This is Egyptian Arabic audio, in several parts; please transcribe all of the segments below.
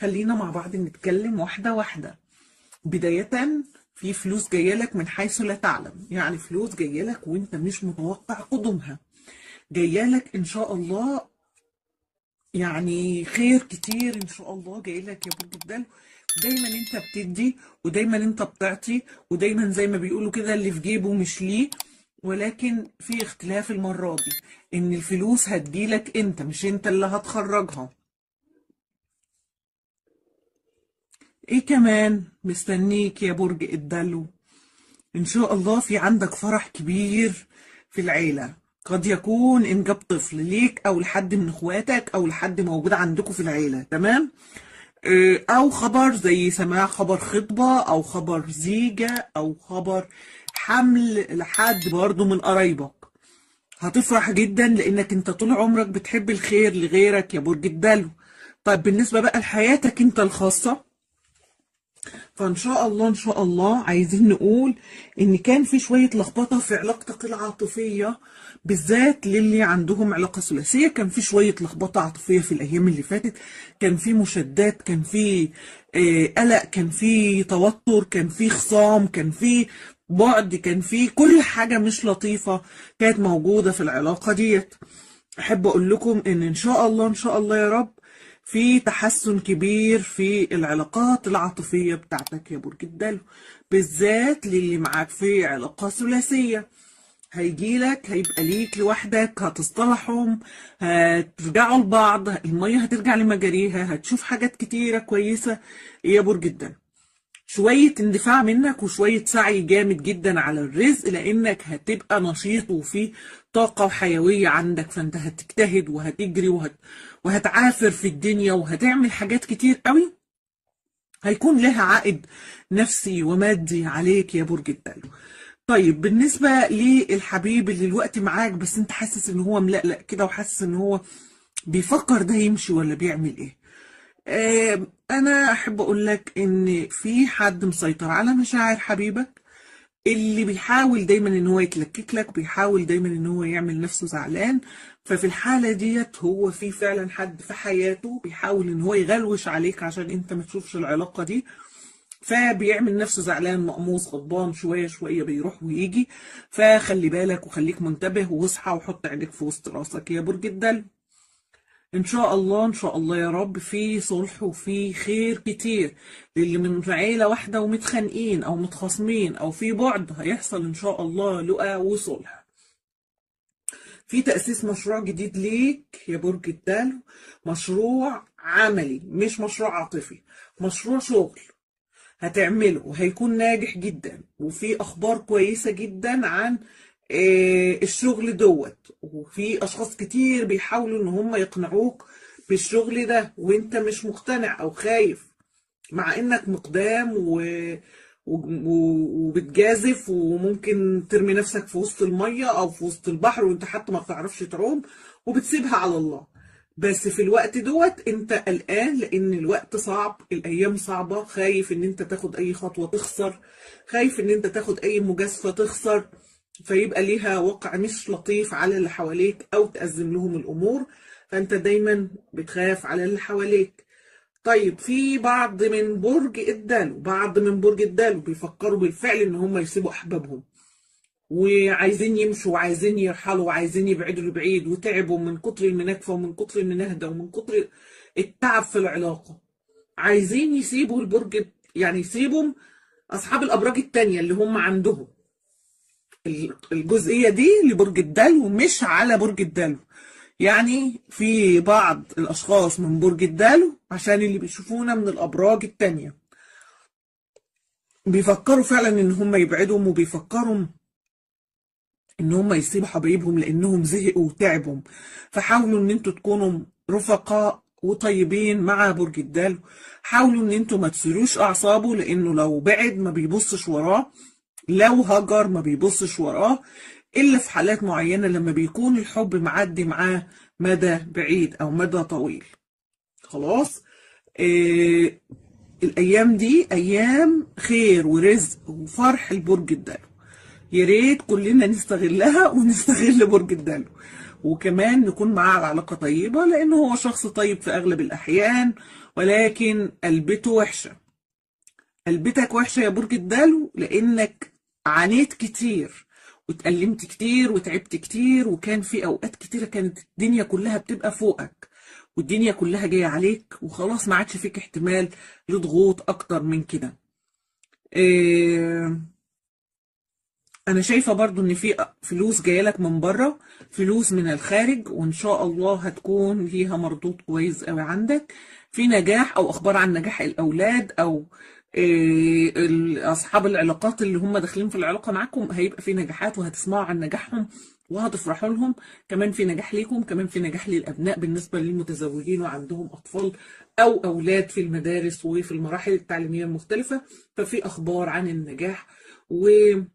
خلينا مع بعض نتكلم واحدة واحدة بداية في فلوس جاية لك من حيث لا تعلم يعني فلوس جاية لك وانت مش متوقع قدومها جاية لك ان شاء الله يعني خير كتير ان شاء الله جاي لك يا برج الدلو دايما انت بتدي ودايما انت بتعطي ودايما زي ما بيقولوا كده اللي في جيبه مش ليه ولكن في اختلاف المرة دي ان الفلوس هتجيلك انت مش انت اللي هتخرجها ايه كمان مستنيك يا برج الدلو ان شاء الله في عندك فرح كبير في العيلة قد يكون انجاب طفل ليك او لحد من اخواتك او لحد موجود عندكم في العيلة تمام إيه، او خبر زي سماع خبر خطبة او خبر زيجة او خبر حمل لحد برضه من قرايبك هتفرح جدا لانك انت طول عمرك بتحب الخير لغيرك يا برج الدلو طيب بالنسبة بقى لحياتك انت الخاصة فان شاء الله ان شاء الله عايزين نقول ان كان في شويه لخبطه في علاقتك العاطفيه بالذات للي عندهم علاقه ثلاثيه كان في شويه لخبطه عاطفيه في الايام اللي فاتت كان في مشادات كان في آه، قلق كان في توتر كان في خصام كان في بعد كان في كل حاجه مش لطيفه كانت موجوده في العلاقه ديت احب اقول لكم ان ان شاء الله ان شاء الله يا رب في تحسن كبير في العلاقات العاطفية بتاعتك يا برج الدلو بالذات للي معاك في علاقة ثلاثية هيجيلك هيبقى ليك لوحدك هتصطلحهم هترجعوا لبعض المية هترجع لمجاريها هتشوف حاجات كتيرة كويسة يا برج الدلو شوية اندفاع منك وشوية سعي جامد جدا على الرزق لانك هتبقى نشيط وفي طاقة وحيوية عندك فانت هتجتهد وهتجري وهت... وهتعافر في الدنيا وهتعمل حاجات كتير قوي هيكون لها عائد نفسي ومادي عليك يا برج الدلو طيب بالنسبة للحبيب اللي الوقت معاك بس انت حاسس ان هو ملقلق كده وحاسس ان هو بيفكر ده يمشي ولا بيعمل ايه آه، انا احب اقول لك ان في حد مسيطر على مشاعر حبيبك اللي بيحاول دايما ان هو يتلكك لك بيحاول دايما ان هو يعمل نفسه زعلان ففي الحالة ديت هو في فعلا حد في حياته بيحاول ان هو يغلوش عليك عشان انت ما تشوفش العلاقة دي فبيعمل نفسه زعلان مقموص غضبان شوية شوية بيروح ويجي فخلي بالك وخليك منتبه واصحى وحط عينيك في وسط راسك يا برج الدلو ان شاء الله ان شاء الله يا رب في صلح وفي خير كتير للي من عيلة واحدة ومتخانقين او متخاصمين او في بعد هيحصل ان شاء الله لقى وصلح في تأسيس مشروع جديد ليك يا برج الدلو مشروع عملي مش مشروع عاطفي مشروع شغل هتعمله وهيكون ناجح جدا وفي اخبار كويسة جدا عن آه، الشغل دوت وفي اشخاص كتير بيحاولوا ان هم يقنعوك بالشغل ده وانت مش مقتنع او خايف مع انك مقدام و... و... و- وبتجازف وممكن ترمي نفسك في وسط المية او في وسط البحر وانت حتى ما بتعرفش تعوم وبتسيبها على الله بس في الوقت دوت انت قلقان لان الوقت صعب الايام صعبة خايف ان انت تاخد اي خطوة تخسر خايف ان انت تاخد اي مجازفة تخسر فيبقى ليها وقع مش لطيف على اللي حواليك او تأزم لهم الامور فانت دايما بتخاف على اللي حواليك طيب في بعض من برج الدلو بعض من برج الدلو بيفكروا بالفعل ان هم يسيبوا احبابهم وعايزين يمشوا وعايزين يرحلوا وعايزين يبعدوا لبعيد وتعبوا من كتر المناكفة ومن كتر المناهدة ومن كتر التعب في العلاقة عايزين يسيبوا البرج يعني يسيبوا أصحاب الأبراج التانية اللي هم عندهم الجزئية دي لبرج الدلو مش على برج الدلو يعني في بعض الأشخاص من برج الدلو عشان اللي بيشوفونا من الأبراج التانية بيفكروا فعلا إن هم يبعدهم وبيفكروا إن هم يسيبوا حبايبهم لأنهم زهقوا وتعبوا فحاولوا إن انتوا تكونوا رفقاء وطيبين مع برج الدلو حاولوا إن انتوا ما تثيروش أعصابه لأنه لو بعد ما بيبصش وراه لو هجر ما بيبصش وراه إلا في حالات معينة لما بيكون الحب معدي معاه مدى بعيد أو مدى طويل خلاص إيه الأيام دي أيام خير ورزق وفرح لبرج الدلو يا ريت كلنا نستغلها ونستغل برج الدلو وكمان نكون معاه على علاقة طيبة لأنه هو شخص طيب في أغلب الأحيان ولكن قلبته وحشة قلبتك وحشة يا برج الدلو لأنك عانيت كتير واتألمت كتير وتعبت كتير وكان في أوقات كتيرة كانت الدنيا كلها بتبقى فوقك والدنيا كلها جاية عليك وخلاص ما عادش فيك احتمال لضغوط أكتر من كده إيه انا شايفه برضو ان في فلوس جايه لك من بره فلوس من الخارج وان شاء الله هتكون ليها مردود كويس قوي عندك في نجاح او اخبار عن نجاح الاولاد او إيه، ال- اصحاب العلاقات اللي هم داخلين في العلاقه معاكم هيبقى في نجاحات وهتسمعوا عن نجاحهم وهتفرحوا لهم كمان في نجاح ليكم كمان في نجاح للابناء بالنسبه للمتزوجين وعندهم اطفال او اولاد في المدارس وفي المراحل التعليميه المختلفه ففي اخبار عن النجاح و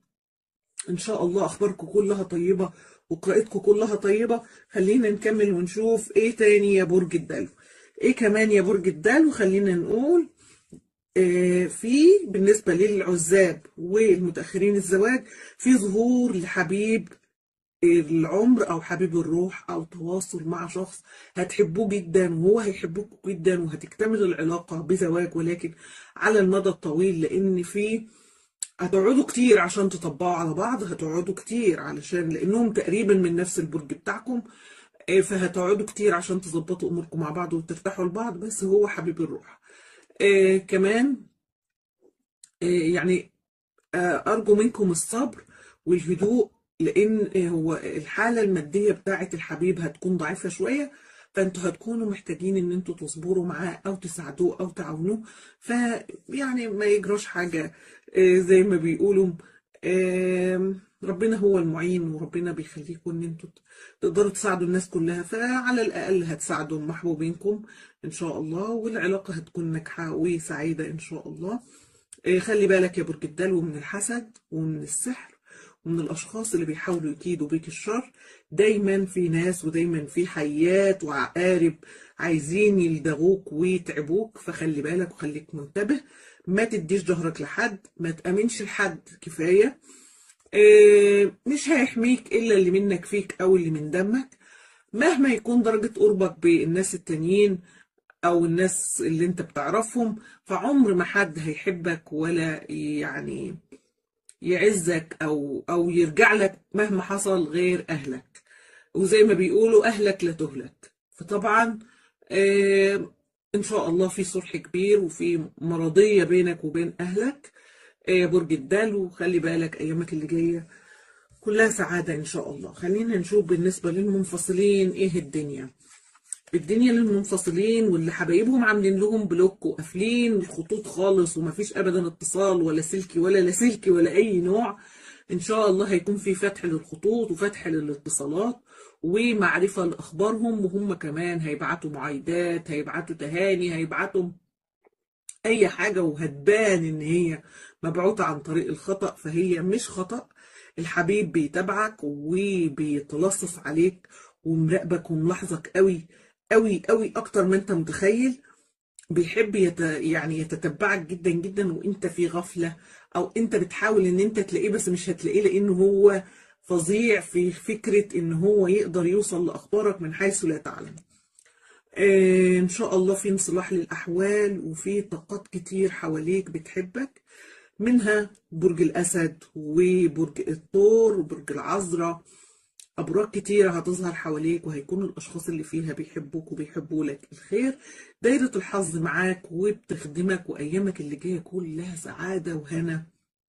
ان شاء الله اخباركم كلها طيبه وقراءتكم كلها طيبه خلينا نكمل ونشوف ايه تاني يا برج الدلو ايه كمان يا برج الدلو خلينا نقول آه، في بالنسبه للعزاب والمتاخرين الزواج في ظهور لحبيب العمر او حبيب الروح او تواصل مع شخص هتحبوه جدا وهو هيحبوك جدا وهتكتمل العلاقه بزواج ولكن على المدى الطويل لان في هتقعدوا كتير عشان تطبقوا على بعض هتقعدوا كتير علشان لانهم تقريبا من نفس البرج بتاعكم آه، فهتقعدوا كتير عشان تظبطوا اموركم مع بعض وترتاحوا لبعض بس هو حبيب الروح آه كمان آه يعني آه ارجو منكم الصبر والهدوء لان آه، هو الحاله الماديه بتاعه الحبيب هتكون ضعيفه شويه فانتوا هتكونوا محتاجين ان انتوا تصبروا معاه او تساعدوه او تعاونوه فيعني ما يجراش حاجه آه، زي ما بيقولوا آم، ربنا هو المعين وربنا بيخليكم ان انتوا تقدروا تساعدوا الناس كلها فعلى الاقل هتساعدوا محبوبينكم ان شاء الله والعلاقه هتكون ناجحه وسعيده ان شاء الله آه، خلي بالك يا برج الدلو من الحسد ومن السحر ومن الأشخاص اللي بيحاولوا يكيدوا بيك الشر دايما في ناس ودايما في حيات وعقارب عايزين يلدغوك ويتعبوك فخلي بالك وخليك منتبه ما تديش ظهرك لحد ما تأمنش لحد كفاية آه، مش هيحميك إلا اللي منك فيك أو اللي من دمك مهما يكون درجة قربك بالناس التانيين او الناس اللي انت بتعرفهم فعمر ما حد هيحبك ولا يعني يعزك او او يرجع لك مهما حصل غير اهلك وزي ما بيقولوا اهلك لا تهلك فطبعا آه ان شاء الله في صلح كبير وفي مرضية بينك وبين اهلك آه برج الدلو وخلي بالك ايامك اللي جاية كلها سعادة ان شاء الله خلينا نشوف بالنسبة للمنفصلين ايه الدنيا الدنيا للمنفصلين واللي حبايبهم عاملين لهم بلوك وقافلين الخطوط خالص ومفيش ابدا اتصال ولا سلكي ولا لاسلكي ولا اي نوع ان شاء الله هيكون في فتح للخطوط وفتح للاتصالات ومعرفة لاخبارهم وهم كمان هيبعتوا معايدات هيبعتوا تهاني هيبعتوا اي حاجة وهتبان ان هي مبعوثة عن طريق الخطأ فهي مش خطأ الحبيب بيتابعك وبيتلصص عليك ومراقبك وملاحظك قوي قوي قوي اكتر ما انت متخيل بيحب يت... يعني يتتبعك جدا جدا وانت في غفلة او انت بتحاول ان انت تلاقيه بس مش هتلاقيه لانه هو فظيع في فكرة ان هو يقدر يوصل لاخبارك من حيث لا تعلم آه، ان شاء الله في انصلاح للاحوال وفي طاقات كتير حواليك بتحبك منها برج الاسد وبرج الثور وبرج العذراء أبراج كتيرة هتظهر حواليك وهيكون الأشخاص اللي فيها بيحبوك وبيحبوا لك الخير دايرة الحظ معاك وبتخدمك وأيامك اللي جاية كلها سعادة وهنا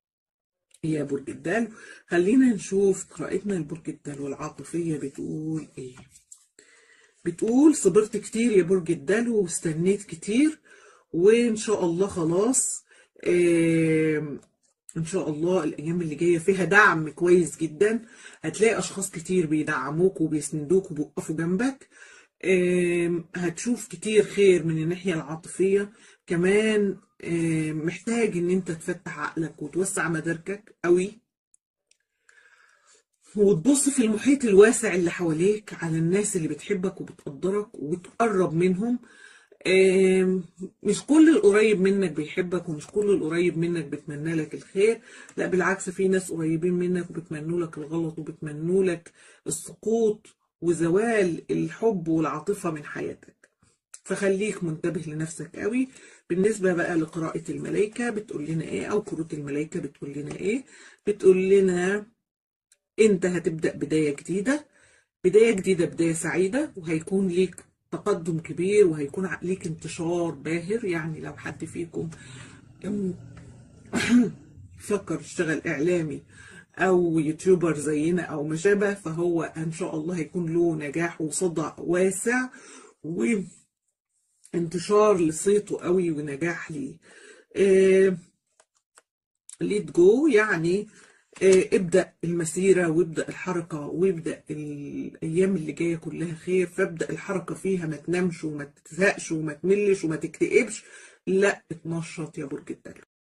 يا برج الدلو خلينا نشوف قراءتنا لبرج الدلو العاطفية بتقول إيه بتقول صبرت كتير يا برج الدلو واستنيت كتير وإن شاء الله خلاص آم، ان شاء الله الايام اللي جايه فيها دعم كويس جدا هتلاقي اشخاص كتير بيدعموك وبيسندوك وبيقفوا جنبك آم، هتشوف كتير خير من الناحيه العاطفيه كمان آم، محتاج ان انت تفتح عقلك وتوسع مداركك قوي وتبص في المحيط الواسع اللي حواليك على الناس اللي بتحبك وبتقدرك وتقرب منهم آم، مش كل القريب منك بيحبك ومش كل القريب منك بيتمنى لك الخير لا بالعكس في ناس قريبين منك وبيتمنوا لك الغلط وبيتمنوا لك السقوط وزوال الحب والعاطفة من حياتك فخليك منتبه لنفسك قوي بالنسبة بقى لقراءة الملايكة بتقول لنا ايه او كروت الملايكة بتقول لنا ايه بتقول لنا انت هتبدأ بداية جديدة بداية جديدة بداية سعيدة وهيكون ليك تقدم كبير وهيكون ليك انتشار باهر يعني لو حد فيكم فكر يشتغل اعلامي او يوتيوبر زينا او ما شابه فهو ان شاء الله هيكون له نجاح وصدى واسع وانتشار لصيته قوي ونجاح ليه ليت جو يعني آه، ابدأ المسيرة وابدأ الحركة وابدأ الأيام اللي جاية كلها خير فابدأ الحركة فيها ما تنامش وما تزهقش وما تملش وما تكتئبش لا اتنشط يا برج الدلو